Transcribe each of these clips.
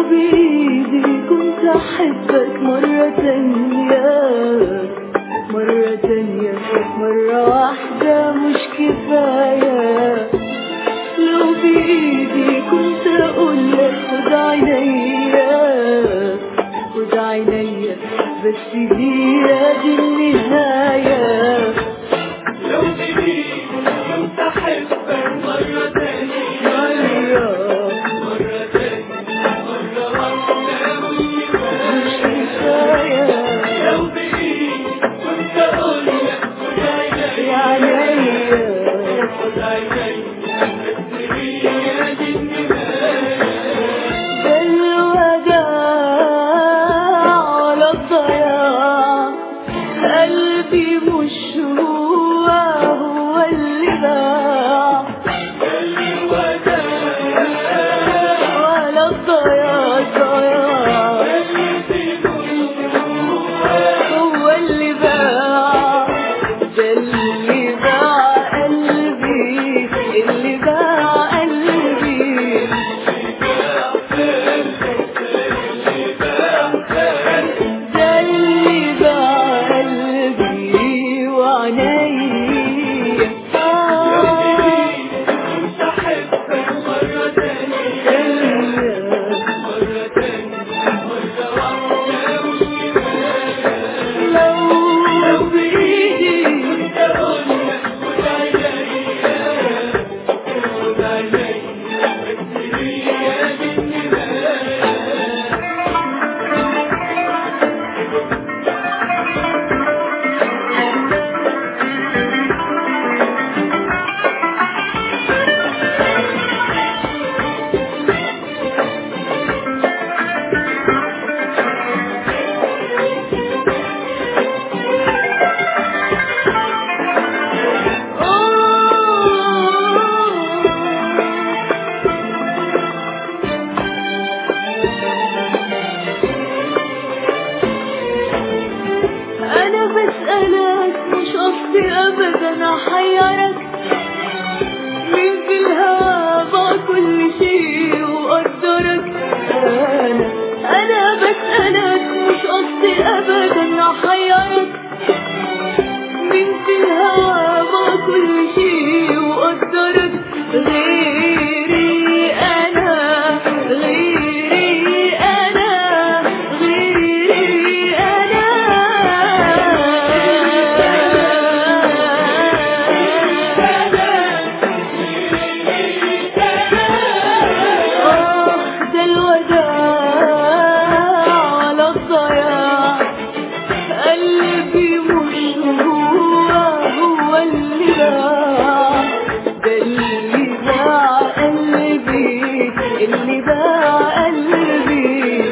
بإيدي كنت أحبك مرة تانية مرة تانية مرة واحدة مش كفاية لو بإيدي كنت أقول لك خد عينيا خد عينيا بس هي دي النهاية لو بإيدي كنت أحبك مرة تانية مرة تانية مرة واحدة مش مش كفاية كفاية لو بإيدي كنت أقول لك خد عينيا يا عينيا خد عينيا بس هي دي النهاية بالوداع على الضياع قلبي مش هو هو اللي باع على الضياع ضياع هو اللي باع ده اللي باع قلبي اللي باع قلبي ده اللي باع قلبي وعينيا آه. لو بإيدي أنا بسألك مش قصدي أبدا أحيرك مين في الهوى باع كل شيء وقدرك أنا أنا بسألك مش قصدي أبدا أحيرك مين في الهوى باع كل شيء وقدرك غيري أنا غيري أنا غيري أنا ده الوداع على الضياع قلبي مش هو هو اللي باع ده اللي باع قلبي اللي باع قلبي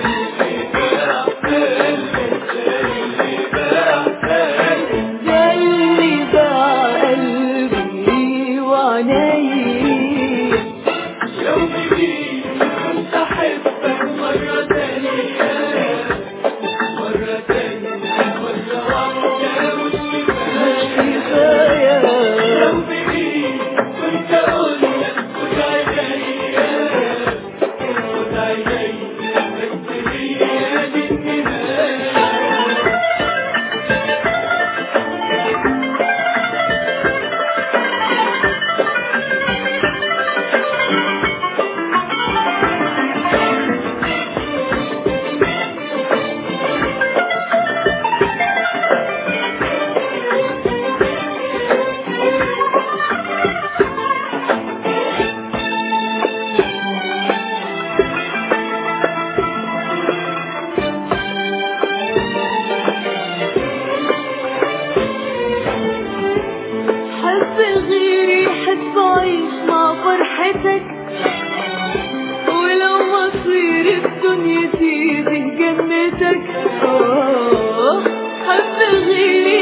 ده اللي باع قلبي وعينيا مش كفاية حب غيري حب أعيش مع فرحتك ولو مصير الدنيا تيجي جنتك آه حب غيري